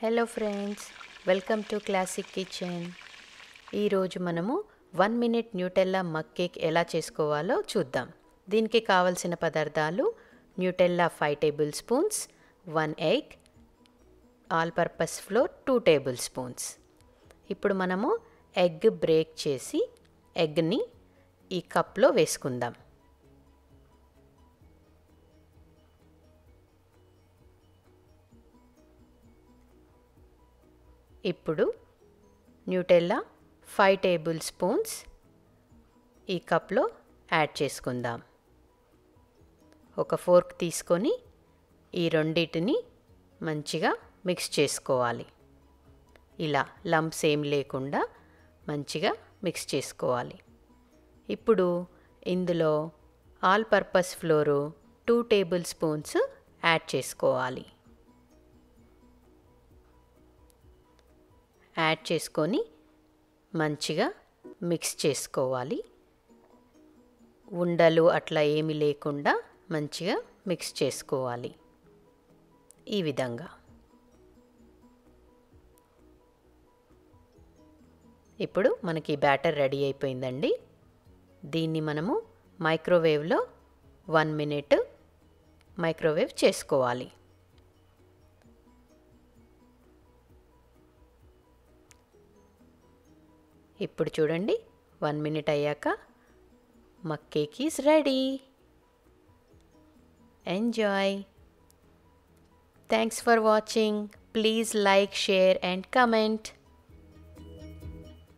hello friends welcome to classic kitchen ఈరోజు మనము one minute Nutella mug cake ఎలా చేసుకోవాలో చూద్దాం దీనికి కావలసిన పదార్థాలు Nutella five tablespoons one egg all purpose flour two tablespoons ఇప్పుడు మనము ఎగ్ బ్రేక్ చేసి ఎగ్ని ఈ కప్లో వేసుకుందాం ఇప్పుడు న్యూటెల్లా ఫైవ్ టేబుల్ స్పూన్స్ ఈ కప్లో యాడ్ చేసుకుందాం ఒక ఫోర్క్ తీసుకొని ఈ రెండింటిని మంచిగా మిక్స్ చేసుకోవాలి ఇలా లంప్స్ ఏం లేకుండా మంచిగా మిక్స్ చేసుకోవాలి ఇప్పుడు ఇందులో all purpose flour two tablespoons add చేసుకోవాలి యాడ్ చేసుకొని మంచిగా మిక్స్ చేసుకోవాలి ఉండలు అట్లా ఏమి లేకుండా మంచిగా మిక్స్ చేసుకోవాలి ఈ విధంగా ఇప్పుడు మనకి బ్యాటర్ రెడీ అయిపోయిందండి దీన్ని మనము మైక్రోవేవ్లో వన్ మినిట్ మైక్రోవేవ్ చేసుకోవాలి ఇప్పుడు చూడండి వన్ మినిట్ అయ్యాక మా cake is ready enjoy thanks for watching please like share and comment